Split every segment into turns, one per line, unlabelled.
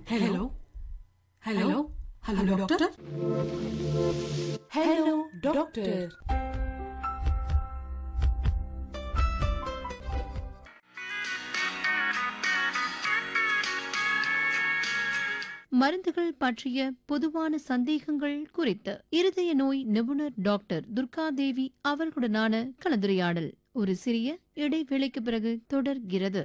hello hello hello doctor
hello doctor
மருந்துகள் பற்றிய பொதுவான சந்தேகங்கள் குறித்து இருதய நோய் நிபுணர் டாக்டர் துர்காதேவி அவர்களுடனான கலந்துரையாடல் ஒரு சிறிய இடைவேளைக்கு பிறகு தொடர்கிறது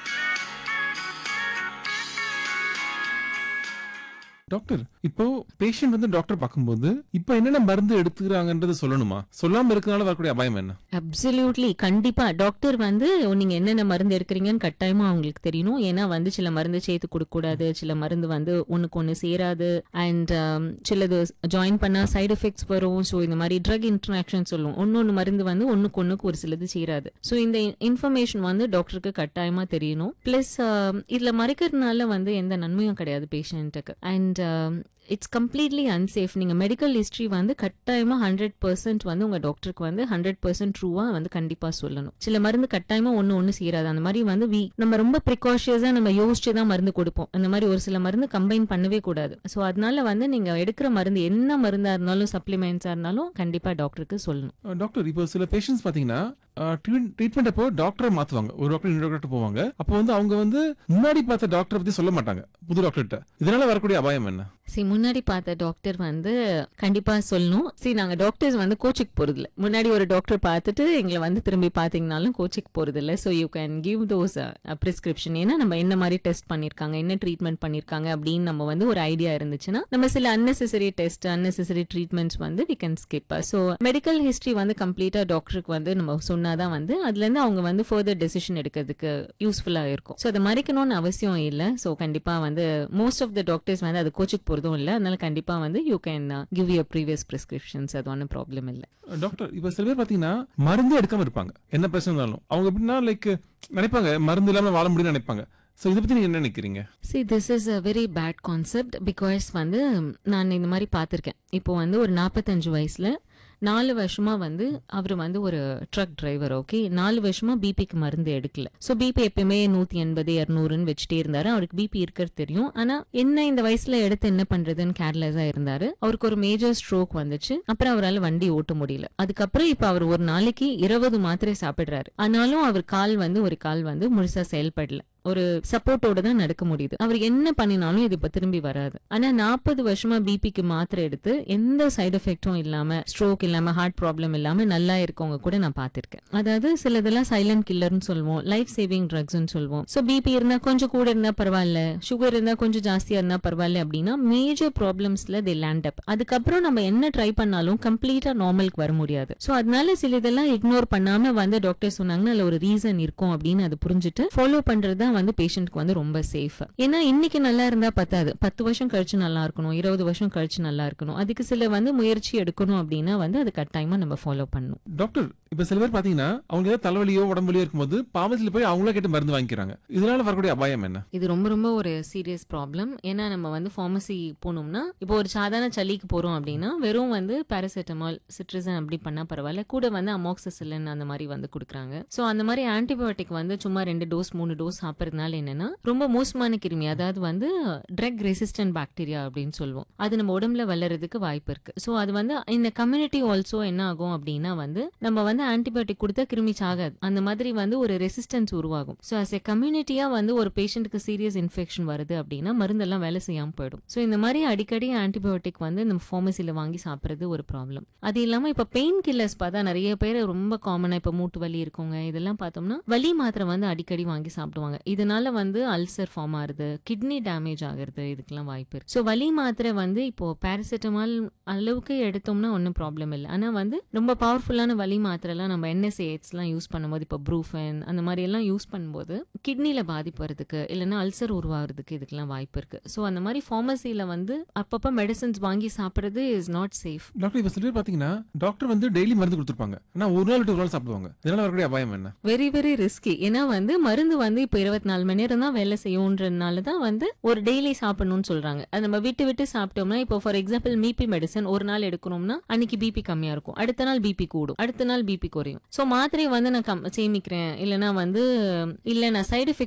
டாக்டர் இப்போ பேஷண்ட் வந்து டாக்டர் பார்க்கும்போது இப்போ என்னென்ன மருந்து எடுத்துக்கிறாங்கன்றது சொல்லணுமா சொல்லாம இருக்கனால வரக்கூடிய அபாயம் என்ன
அப்சல்யூட்லி கண்டிப்பா டாக்டர் வந்து நீங்க என்னென்ன மருந்து எடுக்கிறீங்கன்னு கட்டாயமா அவங்களுக்கு தெரியணும் ஏன்னா வந்து சில மருந்து சேர்த்து கொடுக்க கூடாது சில மருந்து வந்து ஒண்ணுக்கு ஒண்ணு சேராது அண்ட் சிலது ஜாயின் பண்ணா சைடு எஃபெக்ட்ஸ் வரும் ஸோ இந்த மாதிரி ட்ரக் இன்ட்ராக்ஷன் சொல்லுவோம் ஒன்னொன்னு மருந்து வந்து ஒண்ணுக்கு ஒண்ணுக்கு ஒரு சிலது சேராது ஸோ இந்த இன்ஃபர்மேஷன் வந்து டாக்டருக்கு கட்டாயமா தெரியணும் பிளஸ் இதுல மறைக்கிறதுனால வந்து எந்த நன்மையும் கிடையாது பேஷண்ட்டுக்கு அண்ட் இட்ஸ் கம்ப்ளீட்லி அன்சேஃப் நீங்க மெடிக்கல் ஹிஸ்ட்ரி வந்து கட்டாயமா ஹண்ட்ரட் பர்சன்ட் வந்து உங்க டாக்டருக்கு வந்து ஹண்ட்ரட் பர்சன்ட் ட்ரூவா வந்து கண்டிப்பா சொல்லணும் சில மருந்து கட்டாயமா ஒண்ணு ஒண்ணு சேராது அந்த மாதிரி வந்து we நம்ம ரொம்ப ப்ரிகாஷியஸா நம்ம யோசிச்சு தான் மருந்து கொடுப்போம் அந்த மாதிரி ஒரு சில மருந்து கம்பைன் பண்ணவே கூடாது ஸோ அதனால வந்து நீங்க எடுக்கிற மருந்து என்ன மருந்தா இருந்தாலும் சப்ளிமெண்ட்ஸா இருந்தாலும் கண்டிப்பா டாக்டருக்கு சொல்லணும்
அஹ் டாக்டர் இப்போ சில பேஷண்ட்ஸ் பாத்தீங்கன்னா ட்ரீட்மெண்ட் அப்போ டாக்டரை மாத்துவாங்க ஒரு டாக்டர் இன்னொரு டாக்டர் போவாங்க அப்போ வந்து அவங்க வந்து முன்னாடி பார்த்த டாக்டரை பத்தி சொல்ல மாட்டாங்க புது டாக்டர்கிட்ட இதனால வரக்கூடிய அபாயம் என்ன
சரி முன்னாடி பார்த்த டாக்டர் வந்து கண்டிப்பா சொல்லணும் சரி நாங்க டாக்டர்ஸ் வந்து கோச்சிக்கு போறதில்ல முன்னாடி ஒரு டாக்டர் பார்த்துட்டு எங்களை வந்து திரும்பி பாத்தீங்கனாலும் கோச்சிக்கு போறதில்ல so you can give those prescription ஏன்னா நம்ம என்ன மாதிரி டெஸ்ட் பண்ணிருக்காங்க என்ன ட்ரீட்மெண்ட் பண்ணிருக்காங்க அப்படின்னு நம்ம வந்து ஒரு ஐடியா இருந்துச்சுன்னா நம்ம சில அன்னெசரி டெஸ்ட் அன்னெசரி ட்ரீட்மெண்ட்ஸ் வந்து we can skip so medical history வந்து கம்ப்ளீட்டா டாக்டருக்கு வந்து நம்ம சொன்னாதான் வந்து அதுல இருந்து அவங்க வந்து ஃபர்தர் டெசிஷன் எடுக்கிறதுக்கு யூஸ்ஃபுல்லா இருக்கும் ஸோ அதை மறைக்கணும்னு அவசியம் இல்லை ஸோ கண்டிப்பா வந்து மோஸ்ட் ஆஃப் த டாக்டர்ஸ் வந்து அது கோச்சுக்கு போறதும் இல்லை அதனால கண்டிப்பா வந்து you can give you previous prescriptions அது ஒன்றும் ப்ராப்ளம் இல்லை
அஹ் டாக்டர் இப்போ சில பேர் பாத்தீங்கன்னா மருந்தே எடுக்காம இருப்பாங்க என்ன பிரச்சனை இருந்தாலும் அவங்க எப்படின்னா லைக் நினைப்பாங்க மருந்து இல்லாம வாழ முடியும்னு நினைப்பாங்க சோ இதை பத்தி நீங்க என்ன நினைக்கிறீங்க
see this is a very bad concept because வந்து நான் இந்த மாதிரி பார்த்துருக்கேன் இப்போ வந்து ஒரு நாற்பத்தஞ்சு வயசுல நாலு வருஷமா வந்து அவர் வந்து ஒரு ட்ரக் டிரைவர் ஓகே நாலு வருஷமா பிபிக்கு மருந்து எடுக்கல ஸோ பிபி எப்பயுமே நூத்தி எண்பது இரநூறுன்னு வச்சுட்டே இருந்தாரு அவருக்கு பிபி இருக்கிறது தெரியும் ஆனா என்ன இந்த வயசுல எடுத்து என்ன பண்றதுன்னு கேர்லெஸ்ஸா இருந்தாரு அவருக்கு ஒரு மேஜர் ஸ்ட்ரோக் வந்துச்சு அப்புறம் அவரால் வண்டி ஓட்ட முடியல அதுக்கப்புறம் இப்ப அவர் ஒரு நாளைக்கு இருபது மாத்திரை சாப்பிடுறாரு ஆனாலும் அவர் கால் வந்து ஒரு கால் வந்து முழுசா செயல்படல ஒரு சப்போர்ட்டோட தான் நடக்க முடியுது அவர் என்ன பண்ணினாலும் இது இப்ப திரும்பி வராது ஆனா நாற்பது வருஷமா பிபிக்கு மாத்திரை எடுத்து எந்த சைடு எஃபெக்டும் இல்லாம ஸ்ட்ரோக் இல்லாம ஹார்ட் ப்ராப்ளம் இல்லாம நல்லா இருக்கவங்க கூட நான் பார்த்திருக்கேன் அதாவது சிலதெல்லாம் சைலண்ட் கில்லர்னு சொல்லுவோம் லைஃப் சேவிங் ட்ரக்ஸ்னு சொல்லுவோம் சோ பிபி இருந்தா கொஞ்சம் கூட இருந்தா பரவாயில்ல சுகர் இருந்தா கொஞ்சம் ஜாஸ்தியா இருந்தா பரவாயில்ல அப்படின்னா மேஜர் ப்ராப்ளம்ஸ்ல தி லேண்ட் அப் அதுக்கப்புறம் நம்ம என்ன ட்ரை பண்ணாலும் கம்ப்ளீட்டா நார்மலுக்கு வர முடியாது சோ அதனால சில இதெல்லாம் இக்னோர் பண்ணாம வந்து டாக்டர் சொன்னாங்கன்னா அதுல ஒரு ரீசன் இருக்கும் அப்படின்னு அது புரிஞ்சுட்டு ஃபாலோ பண்றது தான் வந்து பேஷண்ட்க்கு வந்து ரொம்ப சேஃப் ஏன்னா இன்னைக்கு நல்லா இருந்தா பத்தாது பத்து வருஷம் கழிச்சு நல்லா இருக்கணும் இருபது வருஷம் கழிச்சு நல்லா இருக்கணும் அதுக்கு சில வந்து முயற்சி எடுக்கணும் அப்படின்னா வந்து அது கட்டாயமா நம்ம ஃபாலோ பண்ணணும்
டாக்டர் இப்ப சில பேர் பாத்தீங்கன்னா அவங்க ஏதாவது தலைவலியோ உடம்புலியோ இருக்கும்போது பாவத்தில் போய் அவங்களே கேட்டு மருந்து வாங்கிக்கிறாங்க இதனால வரக்கூடிய அபாயம் என்ன
இது ரொம்ப ரொம்ப ஒரு சீரியஸ் ப்ராப்ளம் ஏன்னா நம்ம வந்து ஃபார்மசி போனோம்னா இப்போ ஒரு சாதாரண சளிக்கு போறோம் அப்படின்னா வெறும் வந்து பேராசிட்டமால் சிட்ரிசன் அப்படி பண்ணா பரவாயில்ல கூட வந்து அமோக்சிசிலின் அந்த மாதிரி வந்து கொடுக்குறாங்க ஸோ அந்த மாதிரி ஆன்டிபயோட்டிக் வந்து சும்மா ரெண்டு டோஸ் மூணு டோஸ் சாப்பிட்றதுனால என்னன்னா ரொம்ப மோசமான கிருமி அதாவது வந்து ட்ரக் ரெசிஸ்டன்ட் பாக்டீரியா அப்படின்னு சொல்லுவோம் அது நம்ம உடம்புல வளர்றதுக்கு வாய்ப்பு இருக்கு ஸோ அது வந்து இந்த கம்யூனிட்டி ஆல்சோ என்ன ஆகும் அப்படின்னா வந்து நம்ம வந்து ஆன்டிபயோட்டிக் கொடுத்தா கிருமி சாகாது அந்த மாதிரி வந்து ஒரு ரெசிஸ்டன்ஸ் உருவாகும் ஸோ அஸ் எ கம்யூனிட்டியா வந்து ஒரு பேஷண்ட்டுக்கு சீரியஸ் இன்ஃபெக்ஷன் வருது அப்படின்னா மருந்தெல்லாம் வேலை செய்யாம போயிடும் ஸோ இந்த மாதிரி அடிக்கடி ஆன்டிபயோட்டிக் வந்து நம்ம ஃபார்மசியில் வாங்கி சாப்பிட்றது ஒரு ப்ராப்ளம் அது இல்லாம இப்ப பெயின் கில்லர்ஸ் பார்த்தா நிறைய பேர் ரொம்ப காமனா இப்ப மூட்டு வலி இருக்கவங்க இதெல்லாம் பார்த்தோம்னா வலி மாத்திரை வந்து அடிக்கடி வாங்கி சாப்பிடுவாங்க இதனால வந்து அல்சர் ஃபார்ம் ஆகுது கிட்னி டேமேஜ் ஆகுறது இதுக்கெல்லாம் வாய்ப்பு இருக்கு ஸோ வலி மாத்திரை வந்து இப்போ பேராசிட்டமால் அளவுக்கு எடுத்தோம்னா ஒன்றும் ப்ராப்ளம் இல்லை ஆனா வந்து ரொம்ப பவர்ஃபுல்லான வலி மாத்திரைலாம் நம்ம என்எஸ்ஏஎட்ஸ்லாம் யூஸ் பண்ணும்போது இப்போ ப்ரூஃபன் அந்த மாதிரி எல்லாம் யூஸ் பண்ணும்போது கிட்னில பாதிப்பு வரதுக்கு இல்லைன்னா அல்சர் உருவாகிறதுக்கு இதுக்கெல்லாம் வாய்ப்பு இருக்கு ஸோ அந்த மாதிரி ஃபார்மசியில வந்து அப்பப்போ மெடிசன்ஸ் வாங்கி சாப்பிட்றது இஸ் நாட் சேஃப்
டாக்டர் இப்ப சில பேர் பாத்தீங்கன்னா டாக்டர் வந்து டெய்லி மருந்து கொடுத்துருப்பாங்க ஆனா ஒரு நாள் விட்டு ஒரு நாள் சாப்பிடுவாங்க இதனால வரக்கூடிய அபாயம் என்ன
வெரி வெரி ரிஸ்கி ஏன்னா வந்து மருந்து வந்து இப்போ இருபத்தி நாலு மணி நேரம் தான் வேலை செய்யும்ன்றதுனால தான் வந்து ஒரு டெய்லி சாப்பிடணும்னு சொல்றாங்க அது நம்ம விட்டு விட்டு சாப்பிட்டோம்னா இப்போ ஃபார் எக்ஸாம்பிள் பிபி மெடிசன் ஒரு நாள் எடுக்கணும்னா அன்னைக்கு பிபி கம்மியா இருக்கும் அடுத்த நாள் பிபி கூடும் அடுத்த நாள் பிபி குறையும் ஸோ மாத்திரையை வந்து நான் கம்- சேமிக்கிறேன் இல்லைன்னா வந்து இல்ல நான் சைடு எஃபெக்ட்